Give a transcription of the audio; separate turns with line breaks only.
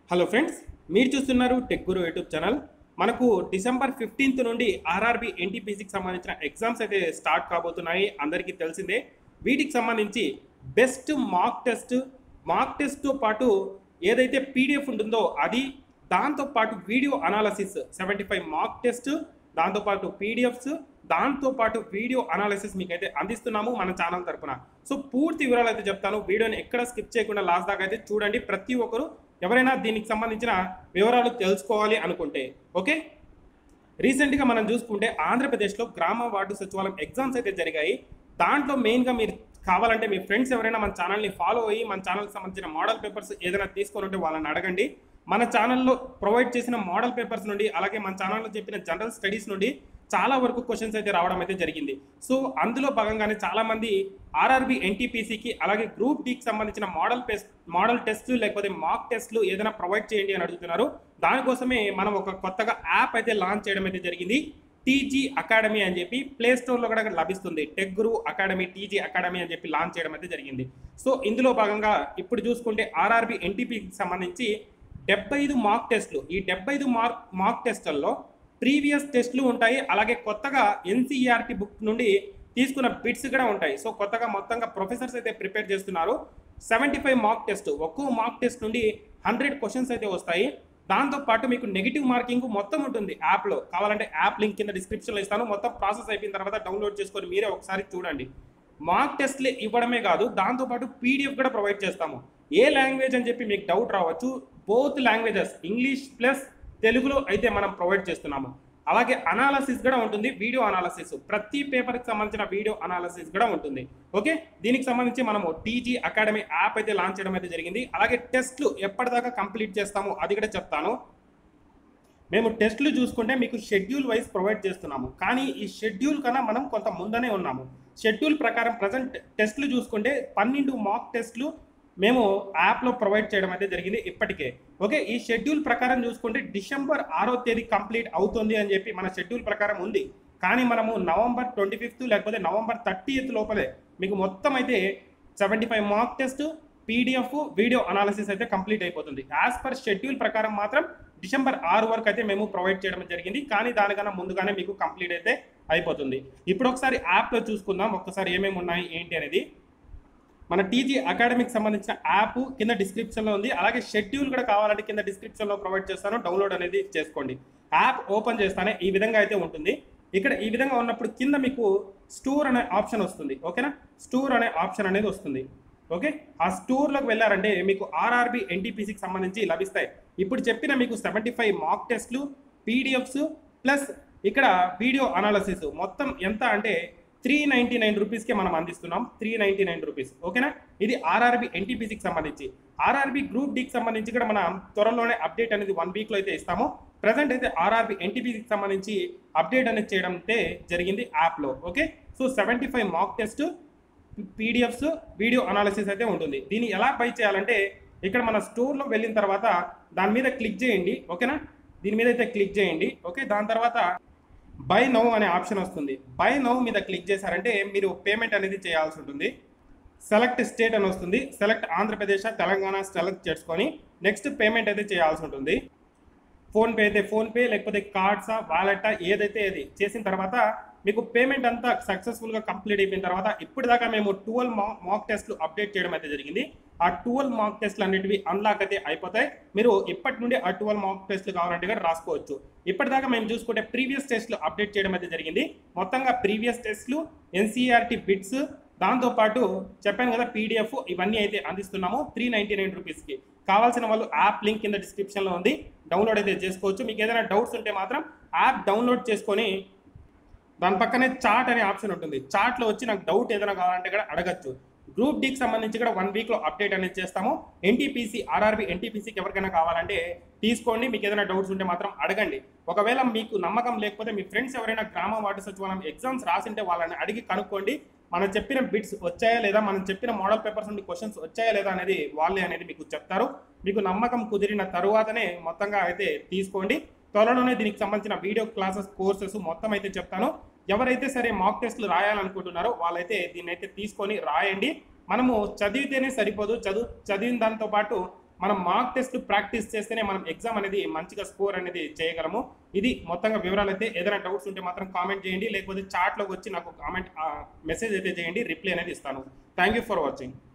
hello friends మీరు చూస్తున్నారు tech guru YouTube channel మనకు డిసెంబర్ ఫిఫ్టీన్త్ నుండి ఆర్ఆర్బి ఎన్టీపీసీకి సంబంధించిన ఎగ్జామ్స్ అయితే స్టార్ట్ కాబోతున్నాయి అందరికీ తెలిసిందే వీటికి సంబంధించి బెస్ట్ మాక్ టెస్ట్ మాక్ టెస్ట్తో పాటు ఏదైతే పీడిఎఫ్ ఉంటుందో అది దాంతో పాటు video analysis seventy five mock test దాంతోపాటు పీడిఎఫ్స్ దాంతోపాటు వీడియో అనాలిసిస్ మీకైతే అందిస్తున్నాము మన ఛానల్ తరపున సో పూర్తి వివరాలు అయితే చెప్తాను వీడియోని ఎక్కడ స్కిప్ చేయకుండా లాస్ట్ దాకా అయితే చూడండి ప్రతి ఒక్కరు ఎవరైనా దీనికి సంబంధించిన వివరాలు తెలుసుకోవాలి అనుకుంటే ఓకే రీసెంట్గా మనం చూసుకుంటే ఆంధ్రప్రదేశ్లో గ్రామ వార్డు సచివాలయం ఎగ్జామ్స్ అయితే జరిగాయి దాంట్లో మెయిన్గా మీరు కావాలంటే మీ ఫ్రెండ్స్ ఎవరైనా మన ఛానల్ని ఫాలో అయ్యి మన ఛానల్కి సంబంధించిన మోడల్ పేపర్స్ ఏదైనా తీసుకొని ఉంటే వాళ్ళని అడగండి మన ఛానల్లో ప్రొవైడ్ చేసిన మోడల్ పేపర్స్ నుండి అలాగే మన ఛానల్లో చెప్పిన జనరల్ స్టడీస్ నుండి చాలా వరకు క్వశ్చన్స్ అయితే రావడం అయితే జరిగింది సో అందులో భాగంగానే చాలా మంది ఆర్ఆర్బి ఎన్టీపీసీకి అలాగే గ్రూప్ డికి సంబంధించిన మోడల్ టెస్ట్ మోడల్ టెస్ట్లు లేకపోతే మాక్ టెస్ట్లు ఏదైనా ప్రొవైడ్ చేయండి అని అడుగుతున్నారు దానికోసమే మనం ఒక కొత్తగా యాప్ అయితే లాంచ్ చేయడం అయితే జరిగింది టీజీ అకాడమీ అని చెప్పి ప్లే స్టోర్లో కూడా లభిస్తుంది tech guru academy TG academy అని చెప్పి లాంచ్ చేయడం అయితే జరిగింది సో ఇందులో భాగంగా ఇప్పుడు చూసుకుంటే ఆర్ఆర్బి ఎన్టీపీకి సంబంధించి డెబ్బై ఐదు మార్క్ టెస్ట్లు ఈ డెబ్బై ఐదు మార్క్ మార్క్ టెస్టుల్లో ప్రీవియస్ టెస్ట్లు ఉంటాయి అలాగే కొత్తగా ఎన్సీఆర్టీ బుక్ నుండి తీసుకున్న బిట్స్ కూడా ఉంటాయి సో కొత్తగా మొత్తంగా ప్రొఫెసర్స్ అయితే ప్రిపేర్ చేస్తున్నారు సెవెంటీ ఫైవ్ మార్క్ టెస్ట్ ఒక్కో మార్క్ టెస్ట్ నుండి హండ్రెడ్ క్వశ్చన్స్ అయితే వస్తాయి దాంతో పాటు మీకు నెగిటివ్ మార్కింగ్ మొత్తం ఉంటుంది యాప్లో కావాలంటే యాప్ లింక్ కింద డిస్క్రిప్షన్లో ఇస్తాను మొత్తం ప్రాసెస్ అయిపోయిన తర్వాత డౌన్లోడ్ చేసుకొని మీరే ఒకసారి చూడండి మార్క్ టెస్ట్లే ఇవ్వడమే కాదు దాంతోపాటు పీడిఎఫ్ కూడా ప్రొవైడ్ చేస్తాము ఏ లాంగ్వేజ్ అని చెప్పి మీకు డౌట్ రావచ్చు బోత్ లాంగ్వేజెస్ ఇంగ్లీష్ ప్లస్ తెలుగులో అయితే మనం ప్రొవైడ్ చేస్తున్నాము అలాగే అనాలసిస్ కూడా ఉంటుంది వీడియో అనాలసిస్ ప్రతి పేపర్కి సంబంధించిన వీడియో అనాలసిస్ కూడా ఉంటుంది ఓకే దీనికి సంబంధించి మనము టీజీ అకాడమీ యాప్ అయితే లాంచ్ చేయడం అయితే జరిగింది అలాగే టెస్ట్లు ఎప్పటిదాకా కంప్లీట్ చేస్తాము అది కూడా చెప్తాను మేము టెస్ట్లు చూసుకుంటే మీకు షెడ్యూల్ వైజ్ ప్రొవైడ్ చేస్తున్నాము కానీ ఈ షెడ్యూల్ కన్నా మనం కొంత ముందనే ఉన్నాము షెడ్యూల్ ప్రకారం ప్రజెంట్ టెస్ట్లు చూసుకుంటే పన్నెండు మాక్ టెస్ట్లు మేము యాప్లో ప్రొవైడ్ చేయడం అయితే జరిగింది ఇప్పటికే ఓకే ఈ షెడ్యూల్ ప్రకారం చూసుకుంటే డిసెంబర్ ఆరో తేదీ కంప్లీట్ అవుతుంది అని చెప్పి మన షెడ్యూల్ ప్రకారం ఉంది కానీ మనము నవంబర్ ట్వంటీ ఫిఫ్త్ లేకపోతే నవంబర్ థర్టీ లోపలే మీకు మొత్తం అయితే seventy five mark test PDF video analysis అయితే కంప్లీట్ అయిపోతుంది యాజ్ పర్ షెడ్యూల్ ప్రకారం మాత్రం డిసెంబర్ ఆరు వరకు అయితే మేము ప్రొవైడ్ చేయడం జరిగింది కానీ దానికన్నా ముందుగానే మీకు కంప్లీట్ అయితే అయిపోతుంది ఇప్పుడు ఒకసారి యాప్లో చూసుకుందాం ఒక్కసారి ఏమేమి ఉన్నాయి ఏంటి అనేది మన టీజీ అకాడమీకి సంబంధించిన యాప్ కింద డిస్క్రిప్షన్లో ఉంది అలాగే షెడ్యూల్ కూడా కావాలంటే కింద డిస్క్రిప్షన్లో ప్రొవైడ్ చేస్తాను డౌన్లోడ్ అనేది చేసుకోండి యాప్ ఓపెన్ చేస్తానే ఈ విధంగా అయితే ఉంటుంది ఇక్కడ ఈ విధంగా ఉన్నప్పుడు కింద మీకు స్టోర్ అనే ఆప్షన్ వస్తుంది ఓకేనా స్టోర్ అనే ఆప్షన్ అనేది వస్తుంది ఓకే ఆ స్టోర్లోకి వెళ్ళారంటే మీకు ఆర్ఆర్బి ఎన్టీపీసీకి సంబంధించి లభిస్తాయి ఇప్పుడు చెప్పిన మీకు సెవెంటీ ఫైవ్ మాక్ టెస్ట్లు పీడిఎఫ్స్ ప్లస్ ఇక్కడ వీడియో అనాలసిస్ మొత్తం ఎంత అంటే త్రీ నైంటీ నైన్ రూపీస్కే మనం అందిస్తున్నాం త్రీ నైంటీ నైన్ రూపీస్ ఓకేనా ఇది ఆర్ఆర్బి ఎన్టీపీసీకి సంబంధించి ఆర్ఆర్బి గ్రూప్ డికి సంబంధించి కూడా మనం త్వరలోనే అప్డేట్ అనేది వన్ వీక్లో అయితే ఇస్తాము ప్రజెంట్ అయితే ఆర్ఆర్బి ఎన్టీపీసీకి సంబంధించి అప్డేట్ అనేది చేయడం అయితే జరిగింది యాప్లో okay so seventy five mock test PDFs video analysis అయితే ఉంటుంది దీన్ని ఎలా బై చేయాలంటే ఇక్కడ మన స్టోర్లో వెళ్ళిన తర్వాత దాని మీద క్లిక్ చేయండి ఓకేనా దీని మీద అయితే క్లిక్ చేయండి ఓకే దాని తర్వాత బై నౌ అనే ఆప్షన్ వస్తుంది బై నౌ మీద క్లిక్ చేశారంటే మీరు పేమెంట్ అనేది చేయాల్సి ఉంటుంది సెలెక్ట్ స్టేట్ అని వస్తుంది సెలెక్ట్ ఆంధ్రప్రదేశ్ తెలంగాణ సెలెక్ట్ చేసుకొని నెక్స్ట్ పేమెంట్ అయితే చేయాల్సి ఉంటుంది ఫోన్పే అయితే ఫోన్పే లేకపోతే కార్డ్సా వాలెటా ఏదైతే అది చేసిన తర్వాత మీకు పేమెంట్ అంతా సక్సెస్ఫుల్గా కంప్లీట్ అయిపోయిన తర్వాత ఇప్పటిదాకా మేము ట్వెల్వ్ మాక్ టెస్ట్లు అప్డేట్ చేయడం అయితే జరిగింది ఆ ట్వెల్వ్ మాక్ టెస్ట్లు అనేటివి అన్లాక్ అయితే అయిపోతాయి మీరు ఇప్పటి నుండి ఆ ట్వెల్వ్ మాక్ టెస్ట్లు కావాలంటే కూడా రాసుకోవచ్చు ఇప్పటిదాకా మేము చూసుకుంటే ప్రీవియస్ టెస్ట్లు అప్డేట్ చేయడం అయితే జరిగింది మొత్తంగా ప్రీవియస్ టెస్ట్లు ఎన్సీఆర్టీ బిట్స్ దాంతోపాటు చెప్పాను కదా పీడిఎఫ్ ఇవన్నీ అయితే అందిస్తున్నాము త్రీ నైంటీ నైన్ రూపీస్కి కావాల్సిన వాళ్ళు యాప్ లింక్ కింద డిస్క్రిప్షన్లో ఉంది డౌన్లోడ్ అయితే చేసుకోవచ్చు మీకు ఏదైనా డౌట్స్ ఉంటే మాత్రం యాప్ డౌన్లోడ్ చేసుకొని దాని పక్కనే చాట్ అనే ఆప్షన్ ఉంటుంది చాట్లో వచ్చి నాకు డౌట్ ఏదైనా కావాలంటే కూడా అడగచ్చు గ్రూప్ డీకి సంబంధించి కూడా వన్ వీక్లో అప్డేట్ అనేది చేస్తాము ఎన్టీపీసీ ఆర్ఆర్బి ఎన్టీపీసీకి ఎవరికైనా కావాలంటే తీసుకోండి మీకు ఏదైనా డౌట్స్ ఉంటే మాత్రం అడగండి ఒకవేళ మీకు నమ్మకం లేకపోతే మీ ఫ్రెండ్స్ ఎవరైనా గ్రామ వార్డు సచివాలయం ఎగ్జామ్స్ రాసింటే వాళ్ళని అడిగి కనుక్కోండి మనం చెప్పిన బిట్స్ వచ్చాయా లేదా మనం చెప్పిన మోడల్ పేపర్స్ నుండి క్వశ్చన్స్ వచ్చాయా లేదా అనేది వాళ్ళే అనేది మీకు చెప్తారు మీకు నమ్మకం కుదిరిన తరువాతనే మొత్తంగా అయితే తీసుకోండి త్వరలోనే దీనికి సంబంధించిన వీడియో క్లాసెస్ కోర్సెస్ మొత్తం అయితే చెప్తాను ఎవరైతే సరే మాక్ టెస్ట్లు రాయాలనుకుంటున్నారో వాళ్ళైతే దీన్ని అయితే తీసుకొని రాయండి మనము చదివితేనే సరిపోదు చదువు చదివిన దాంతో పాటు మనం మార్క్ టెస్ట్ ప్రాక్టీస్ చేస్తేనే మనం ఎగ్జామ్ అనేది మంచిగా స్కోర్ అనేది చేయగలము ఇది మొత్తంగా వివరాలు అయితే ఏదైనా డౌట్స్ ఉంటే మాత్రం కామెంట్ చేయండి లేకపోతే చాట్లోకి వచ్చి నాకు కామెంట్ మెసేజ్ అయితే చేయండి రిప్లై అనేది ఇస్తాను థ్యాంక్ యూ ఫర్ వాచింగ్